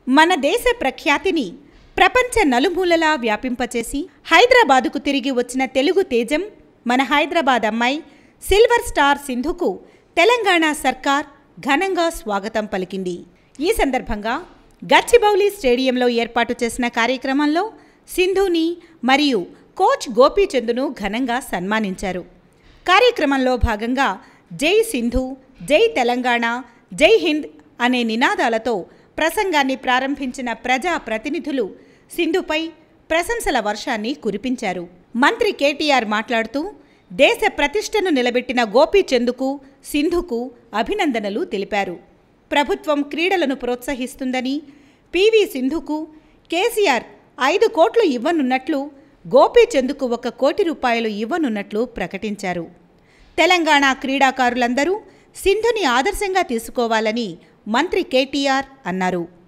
మన దేశ ప్రఖ్యాతిని ప్రపంచ నలుమూలలా వ్యాపింపచేసి హైదరాబాదుకు తిరిగి వచ్చిన తెలుగు తేజం మన హైదరాబాద్ అమ్మాయి సిల్వర్ స్టార్ సింధుకు తెలంగాణ సర్కార్ ఘనంగా స్వాగతం పలికింది ఈ సందర్భంగా గచ్చిబౌలి స్టేడియంలో ఏర్పాటు చేసిన కార్యక్రమంలో సింధుని మరియు కోచ్ గోపీచందును ఘనంగా సన్మానించారు కార్యక్రమంలో భాగంగా జై సింధు జై తెలంగాణ జై హింద్ అనే నినాదాలతో ప్రసంగాన్ని ప్రారంభించిన ప్రజా ప్రతినిధులు సింధుపై ప్రశంసల వర్షాన్ని కురిపించారు మంత్రి కేటీఆర్ మాట్లాడుతూ దేశ ప్రతిష్టను నిలబెట్టిన గోపీచందుకు సింధుకు అభినందనలు తెలిపారు ప్రభుత్వం క్రీడలను ప్రోత్సహిస్తుందని పివి సింధుకు కేసీఆర్ ఐదు కోట్లు ఇవ్వనున్నట్లు గోపీచందుకు ఒక కోటి రూపాయలు ఇవ్వనున్నట్లు ప్రకటించారు తెలంగాణ క్రీడాకారులందరూ సింధుని ఆదర్శంగా తీసుకోవాలని మంత్రి కేటీఆర్ అన్నారు